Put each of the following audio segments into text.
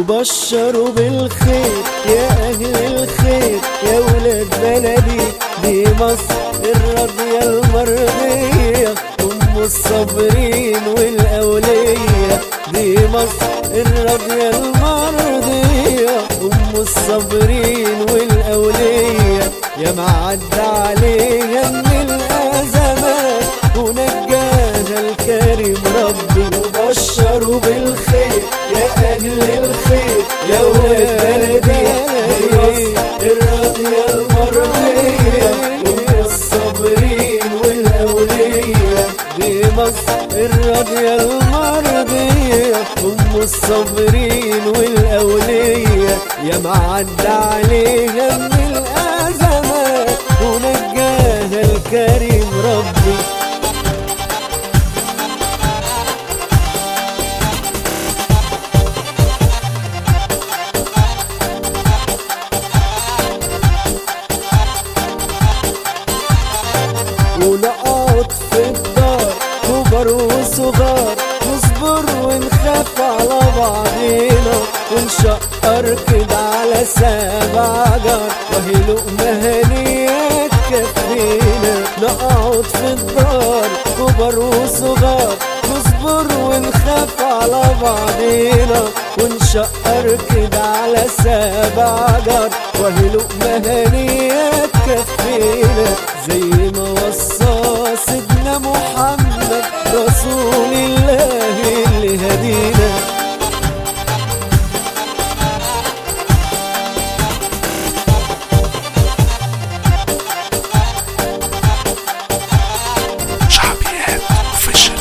وبشروا بالخير يا أهل الخير يا ولاد بلدي دي مصر الراضية المرضية أم الصابرين والأولية دي مصر الراضية المرضية أم الصابرين والأولية يا معدى عليها من الأزمات ونجاها الكريم ربي وبشروا بالخير يا أهل الخير يا ولاد بلدي دي مصر الراضية المرضية أم الصابرين والأولية دي مصر الراضية المرضية أم الصابرين والأولية يا معدى عليها من الأزمات ونجاها الكريم ربي ونقعد في الدار كبر وصغار نصبر ونخاف على بعضينا ونشقر كده على سبع جار وهي لقمة هنية تكفينا نقعد في الدار كبر وصغار نصبر ونخاف على بعضينا ونشقر كده على سبع جار وهي لقمة هنية تكفينا زي ما وصى سيدنا محمد رسول الله اللي هدينا شعبيات اوفيشال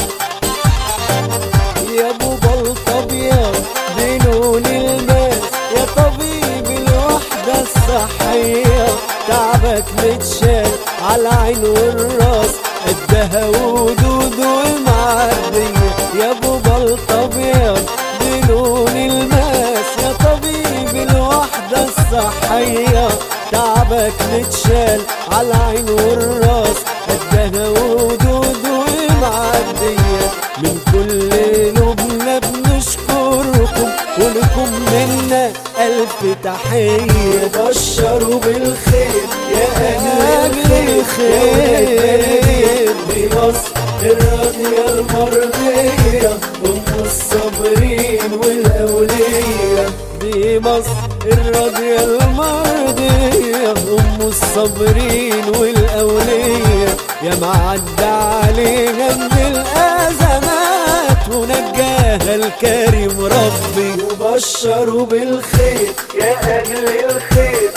يا ابو بلطبيان بنون الماس يا طبيب الوحدة الصحية تعبك متشال على عين والراس قدها ودود ومعدية يا ابو بلطبيان بنون الماس يا طبيب الوحدة الصحية تعبك متشال على عين والراس قدها ودود ومعدية من كل لبنى بنشكركم ولكم منا ألف تحية بشروا بالخير يا أهل الخير دي مصر الراضية المرضية أم الصابرين والأولية دي مصر الراضية المرضية أم الصابرين والأولية يا معدى عليها من الأزمات ونجاها الكريم ربي وبشروا بالخير يا أهل الخير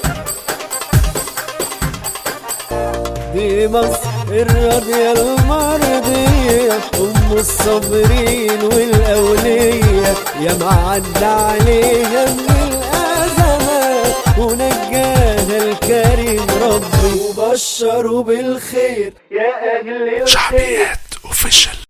دي مصر الراضية المرضية أم الصابرين والأولية يا معدى عليها من الأزمات ونجاها الكريم ربي وبشروا بالخير يا أهل الخير شعبيات اوفيشال